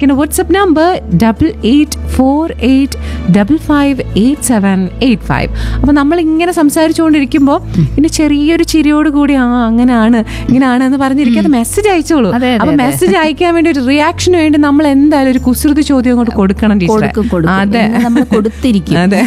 അയക്കേണ്ട WhatsApp number double eight four eight double five eight seven eight five അപ്പോൾ നമ്മൾ ഇങ്ങനെ സംസാരിച്ചുകൊണ്ടിരിക്കുമ്പോൾ പിന്നെ ചെറിയൊരു ചിരിയോട് കൂടി ആ അങ്ങനെയാണ് ഇങ്ങനെയാണ് എന്ന് പറഞ്ഞിരിക്കാതെ മെസ്സേജ് അയച്ചോളൂ അതെ, അതെ, അപ്പൊ അതെ. മെസ്സേജ് അയക്കാൻ വേണ്ടി ഒരു റിയാക്ഷന് വേണ്ടി നമ്മൾ എന്തായാലും ഒരു കുസൃതി ചോദ്യം അങ്ങോട്ട് കൊടുക്കണം ടീച്ചറെ കൊടുക്കും കൊടുക്കും അതെ ഇന്ന് നമ്മൾ കൊടുത്തിരിക്കും അതെ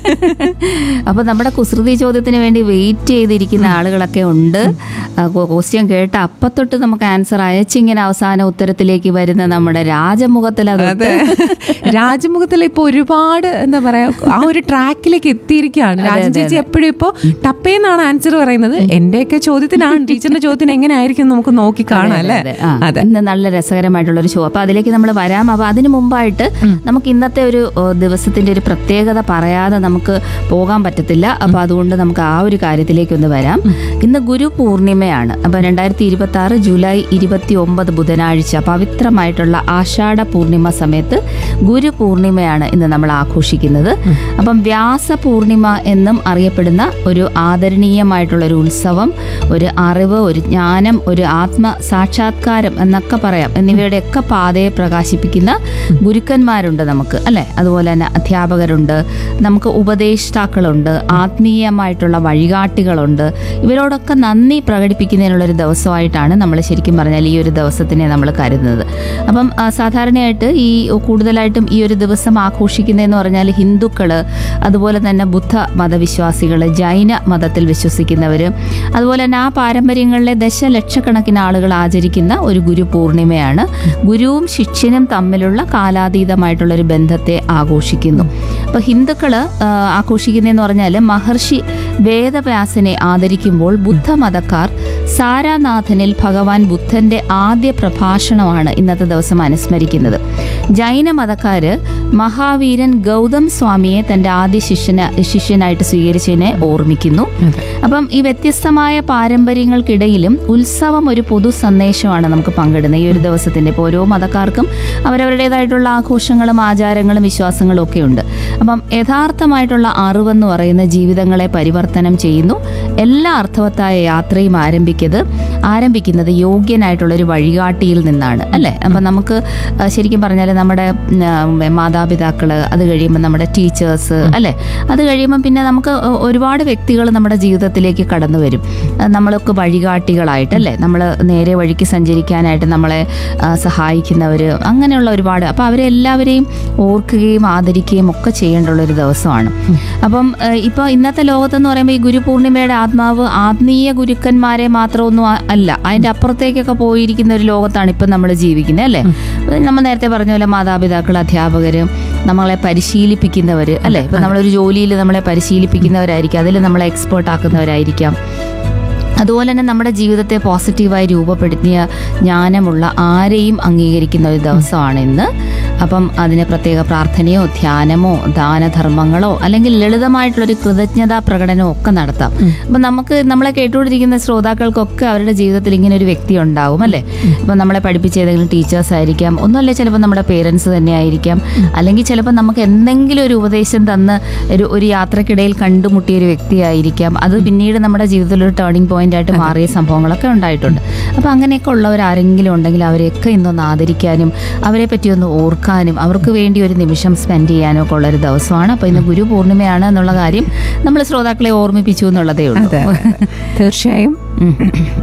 അപ്പൊ നമ്മുടെ കുസൃതി ചോദ്യത്തിന് വേണ്ടി വെയിറ്റ് ചെയ്തിരിക്കുന്ന ആളുകളൊക്കെ ഉണ്ട് ക്വസ്റ്റ്യൻ കേട്ട അപ്പത്തൊട്ട് നമുക്ക് ആൻസർ അയച്ചിങ്ങനെ അവസാന ഉത്തരത്തിലേക്ക് വരുന്ന നമ്മുടെ രാജമുഖത്തിൽ അത് അതെ രാജമുഖത്തിൽ ഇപ്പൊ ഒരുപാട് എന്താ പറയാ ആ ഒരു ട്രാക്കിലേക്ക് എത്തിയിരിക്കുകയാണ് രാജൻ ചേച്ചി എപ്പോഴും ഇപ്പോ ടപ്പേന്നാണ് ആൻസർ പറയുന്നത് എന്റെയൊക്കെ ചോദ്യത്തിനാണ് ടീച്ചറിന്റെ ചോദ്യത്തിന് എങ്ങനെ ആയിരിക്കും നമുക്ക് നോക്കി കാണാം അല്ലേ അതെ, ആ. അതെ ഇന്ന് നല്ല രസകരമായിട്ടുള്ള ഒരു ഷോ അപ്പൊ അതിലേക്ക് നമ്മൾ വരാം അപ്പൊ അതിനു മുമ്പായിട്ട് നമുക്ക് ഇന്നത്തെ ഒരു ഓ, ദിവസത്തിന്റെ ഒരു പ്രത്യേകത പറയാതെ നമുക്ക് പോകാൻ പറ്റത്തില്ല അപ്പൊ അതുകൊണ്ട് നമുക്ക് ആ ഒരു കാര്യത്തിലേക്ക് ഒന്ന് വരാം ഇന്ന് ഗുരു പൂർണിമയാണ് അപ്പൊ രണ്ടായിരത്തി ഇരുപത്തി ആറ് ജൂലൈ ഇരുപത്തി ഒമ്പത് ബുധനാഴ്ച പവിത്രമായിട്ടുള്ള ആഷാഢ പൂർണിമ സമയത്ത് ഗുരു പൂർണിമയാണ് ഇന്ന് നമ്മൾ ആഘോഷിക്കുന്നത് അപ്പം വ്യാസ പൂർണിമ എന്നും അറിയപ്പെടുന്ന ഒരു ആദരണീയമായിട്ടുള്ള ഒരു ഉത്സവം ഒരു അറിവ് ഒരു ജ്ഞാനം ഒരു ആത്മ സാക്ഷാത്കാരം എന്നൊക്കെ പറയാം എന്നിവയുടെയൊക്കെ പാതയെ പ്രകാശിപ്പിക്കുന്ന ഗുരുക്കന്മാരുണ്ട് നമുക്ക് അല്ലെ അതുപോലെ തന്നെ അധ്യാപകരുണ്ട് നമുക്ക് ഉപദേഷ്ടാക്കളുണ്ട് ആത്മീയമായിട്ടുള്ള വഴികാട്ടികളുണ്ട് ഇവരോടൊക്കെ നന്ദി പ്രകടിപ്പിക്കുന്നതിനുള്ള ഒരു ദിവസമായിട്ടാണ് നമ്മൾ ശരിക്കും പറഞ്ഞാൽ ഈ ഒരു ദിവസത്തിനെ നമ്മൾ കരുതുന്നത് അപ്പം ആ, സാധാരണയായിട്ട് ഈ കൂടുതലായിട്ടും ഈ ഒരു ദിവസം ആഘോഷിക്കുന്നതെന്ന് പറഞ്ഞാൽ ഹിന്ദുക്കള് അതുപോലെ തന്നെ ബുദ്ധ മതവിശ്വാസികൾ ജൈന മതത്തിൽ വിശ്വസിക്കുന്നവർ അതുപോലെ തന്നെ ആ പാരമ്പര്യങ്ങളിലെ ദശലക്ഷക്കണക്കിന് ആളുകൾ ആചരിക്കുന്ന ഒരു ഗുരു പൂർണിമയാണ് ഗുരുവും ശിഷ്യനും തമ്മിലുള്ള കാലാതീതമായിട്ടുള്ള ഒരു ബന്ധത്തെ ആഘോഷിക്കുന്നു അപ്പോൾ ഹിന്ദുക്കള് ആ, ആഘോഷിക്കുന്നതെന്ന് പറഞ്ഞാൽ മഹർഷി വേദവ്യാസനെ ആദരിക്കുമ്പോൾ ബുദ്ധമതക്കാർ സാരാനാഥനിൽ ഭഗവാൻ ബുദ്ധന്റെ ആദ്യ പ്രഭാഷണമാണ് ഇന്നത്തെ ദിവസം അനുസ്മരിക്കുന്നത് ജൈന മതക്കാര് മഹാവീരൻ ഗൗതം സ്വാമിയെ തന്റെ ആദ്യ ശിഷ്യന ശിഷ്യനായിട്ട് സ്വീകരിച്ചതിനെ ഓർമ്മിക്കുന്നു അപ്പം ഈ വ്യത്യസ്തമായ പാരമ്പര്യങ്ങൾക്കിടയിലും ഉത്സവം ഒരു പൊതു സന്ദേശമാണ് നമുക്ക് പങ്കിടുന്നത് ഈ ഒരു ദിവസത്തിന്റെ ഇപ്പോൾ ഓരോ മതക്കാർക്കും അവരവരുടേതായിട്ടുള്ള ആഘോഷങ്ങളും ആചാരങ്ങളും വിശ്വാസങ്ങളും ഒക്കെ ഉണ്ട് അപ്പം യഥാർത്ഥമായിട്ടുള്ള അറിവെന്ന് പറയുന്ന ജീവിതങ്ങളെ പരിവർത്തനം ചെയ്യുന്നു എല്ലാ അർത്ഥവത്തായ യാത്രയും ആരംഭിക്കുന്നത് ആരംഭിക്കുന്നത് യോഗ്യനായിട്ടുള്ള ഒരു വഴികാട്ടിയിൽ നിന്നാണ് അല്ലേ അപ്പം നമുക്ക് ആ, ശരിക്കും പറഞ്ഞാൽ നമ്മുടെ ഉം, ആ, മാതാപിതാക്കള് അത് കഴിയുമ്പോൾ നമ്മുടെ ടീച്ചേഴ്സ് അല്ലേ അത് കഴിയുമ്പോൾ പിന്നെ നമുക്ക് ഒ- ഒരുപാട് വ്യക്തികൾ നമ്മുടെ ജീവിതത്തിലേക്ക് കടന്നു വരും ആ, നമ്മളൊക്കെ വഴികാട്ടികളായിട്ട് അല്ലേ നമ്മൾ നേരെ വഴിക്ക് സഞ്ചരിക്കാനായിട്ട് നമ്മളെ ആ, സഹായിക്കുന്നവർ അങ്ങനെയുള്ള ഒരുപാട് അപ്പോൾ അവരെ എല്ലാവരെയും ഓർക്കുകയും ആദരിക്കുകയും ഒക്കെ ചെയ്യേണ്ടുള്ള ഒരു ദിവസമാണ് അപ്പം ഇപ്പോൾ ഇന്നത്തെ ലോകത്തെന്ന് പറയുമ്പോൾ ഈ ഗുരു പൂർണിമയുടെ ആത്മാവ് ആത്മീയ ഗുരുക്കന്മാരെ മാത്രമൊന്നും ആ- അല്ല അതിൻ്റെ അപ്പുറത്തേക്കൊക്കെ പോയിരിക്കുന്ന ഒരു ലോകത്താണ് ഇപ്പം നമ്മൾ ജീവിക്കുന്നത് അല്ലേ നമ്മൾ നേരത്തെ പറഞ്ഞ പോലെ മാതാപിതാക്കൾ അധ്യാപകർ നമ്മളെ പരിശീലിപ്പിക്കുന്നവർ അല്ലേ ഇപ്പം നമ്മളൊരു ജോലിയിൽ നമ്മളെ പരിശീലിപ്പിക്കുന്നവരായിരിക്കും അതിൽ നമ്മളെ എക്സ്പേർട്ട് ആക്കുന്നവരായിരിക്കാം അതുപോലെ തന്നെ നമ്മുടെ ജീവിതത്തെ പോസിറ്റീവായി രൂപപ്പെടുത്തിയ ജ്ഞാനമുള്ള ആരെയും അംഗീകരിക്കുന്ന ഒരു ദിവസമാണ് ഇന്ന് അപ്പം അതിന് പ്രത്യേക പ്രാർത്ഥനയോ ധ്യാനമോ ദാനധർമ്മങ്ങളോ അല്ലെങ്കിൽ ലളിതമായിട്ടുള്ളൊരു കൃതജ്ഞതാ പ്രകടനമോ ഒക്കെ നടത്താം അപ്പം നമുക്ക് നമ്മളെ കേട്ടുകൊണ്ടിരിക്കുന്ന ശ്രോതാക്കൾക്കൊക്കെ അവരുടെ ജീവിതത്തിൽ ഇങ്ങനെ ഒരു വ്യക്തി ഉണ്ടാവും അല്ലേ ഇപ്പം നമ്മളെ പഠിപ്പിച്ച ഏതെങ്കിലും ടീച്ചേഴ്സ് ആയിരിക്കാം ഒന്നുമല്ല ചിലപ്പോൾ നമ്മുടെ പേരൻസ് തന്നെ ആയിരിക്കാം അല്ലെങ്കിൽ ചിലപ്പോൾ നമുക്ക് എന്തെങ്കിലും ഒരു ഉപദേശം തന്ന് ഒരു ഒരു യാത്രക്കിടയിൽ കണ്ടുമുട്ടിയ ഒരു വ്യക്തിയായിരിക്കാം അത് പിന്നീട് നമ്മുടെ ജീവിതത്തിൽ ഒരു ടേണിംഗ് പോയിന്റ് ആയിട്ട് മാറിയ സംഭവങ്ങളൊക്കെ ഉണ്ടായിട്ടുണ്ട് അപ്പോൾ അങ്ങനെയൊക്കെ ഉള്ളവർ ആരെങ്കിലും ഉണ്ടെങ്കിൽ അവരെയൊക്കെ ഇന്നൊന്ന് ആദരിക്കാനും അവരെ പറ്റി ഒന്ന് ഓർക്കാനും അവർക്ക് വേണ്ടി ഒരു നിമിഷം സ്പെൻഡ് ചെയ്യാനും ഒക്കെ ഉള്ള ഒരു ദിവസമാണ് അപ്പോൾ ഇന്ന് ഗുരു പൂർണിമയാണ് എന്നുള്ള കാര്യം നമ്മൾ ശ്രോതാക്കളെ ഓർമ്മിപ്പിച്ചു എന്നുള്ളതേ ഉള്ളൂ അതെ അതെ. തീർച്ചയായും ഉം.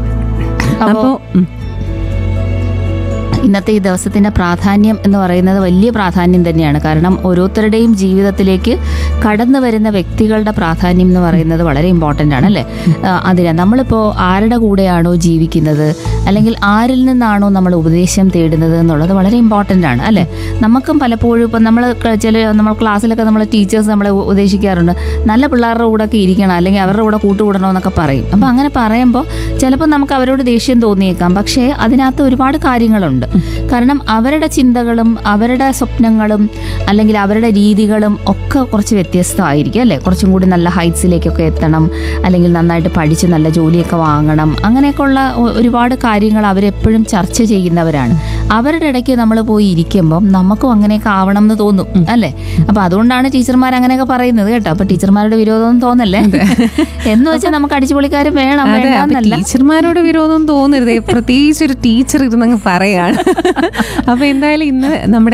അപ്പോ ഉം. ഇന്നത്തെ ഈ ദിവസത്തിന്റെ പ്രാധാന്യം എന്ന് പറയുന്നത് വലിയ പ്രാധാന്യം തന്നെയാണ് കാരണം ഓരോരുത്തരുടെയും ജീവിതത്തിലേക്ക് കടന്നു വരുന്ന വ്യക്തികളുടെ പ്രാധാന്യം എന്ന് പറയുന്നത് വളരെ ഇമ്പോർട്ടൻ്റ് ആണ് അല്ലേ ആ, അതിന് നമ്മളിപ്പോൾ ആരുടെ കൂടെയാണോ ജീവിക്കുന്നത് അല്ലെങ്കിൽ ആരിൽ നിന്നാണോ നമ്മൾ ഉപദേശം തേടുന്നത് എന്നുള്ളത് വളരെ ഇമ്പോർട്ടൻ്റ് ആണ് അല്ലേ നമുക്കും പലപ്പോഴും ഇപ്പം നമ്മൾ ചില നമ്മൾ ക്ലാസ്സിലൊക്കെ നമ്മൾ ടീച്ചേഴ്സ് നമ്മളെ ഉ- ഉപദേശിക്കാറുണ്ട് നല്ല പിള്ളേരുടെ കൂടെ ഒക്കെ ഇരിക്കണം അല്ലെങ്കിൽ അവരുടെ കൂടെ കൂട്ടുകൂടണമെന്നൊക്കെ പറയും അപ്പം അങ്ങനെ പറയുമ്പോൾ ചിലപ്പോൾ നമുക്ക് അവരോട് ദേഷ്യം തോന്നിയേക്കാം പക്ഷേ അതിനകത്ത് ഒരുപാട് കാര്യങ്ങളുണ്ട് കാരണം അവരുടെ ചിന്തകളും അവരുടെ സ്വപ്നങ്ങളും അല്ലെങ്കിൽ അവരുടെ രീതികളും ഒക്കെ കുറച്ച് വ്യത്യസ്തമായിരിക്കും അല്ലേ കുറച്ചും കൂടി നല്ല ഹൈറ്റ്സിലേക്കൊക്കെ എത്തണം അല്ലെങ്കിൽ നന്നായിട്ട് പഠിച്ച് നല്ല ജോലിയൊക്കെ വാങ്ങണം അങ്ങനെയൊക്കെയുള്ള ഒ- ഒരുപാട് കാര്യങ്ങൾ അവരെപ്പോഴും ചർച്ച ചെയ്യുന്നവരാണ് അവരുടെ ഇടയ്ക്ക് നമ്മൾ പോയി ഇരിക്കുമ്പം നമുക്കും അങ്ങനെയൊക്കെ ആവണം എന്ന് തോന്നും അല്ലേ അപ്പൊ അതുകൊണ്ടാണ് ടീച്ചർമാർ അങ്ങനെയൊക്കെ പറയുന്നത് കേട്ടോ അപ്പൊ ടീച്ചർമാരുടെ വിരോധമൊന്നും തോന്നല്ലേ എന്ന് വെച്ചാൽ നമുക്ക് അടിച്ചുപൊളിക്കാരും വേണം അതെ അപ്പൊ വേണ്ടെന്നല്ല ടീച്ചർമാരോട് വിരോധം തോന്നരുത് പ്രത്യേകിച്ച് ഒരു ടീച്ചർ ഇരുന്നങ്ങ് പറയാണ് അപ്പൊ എന്തായാലും ഇന്ന് നമ്മുടെ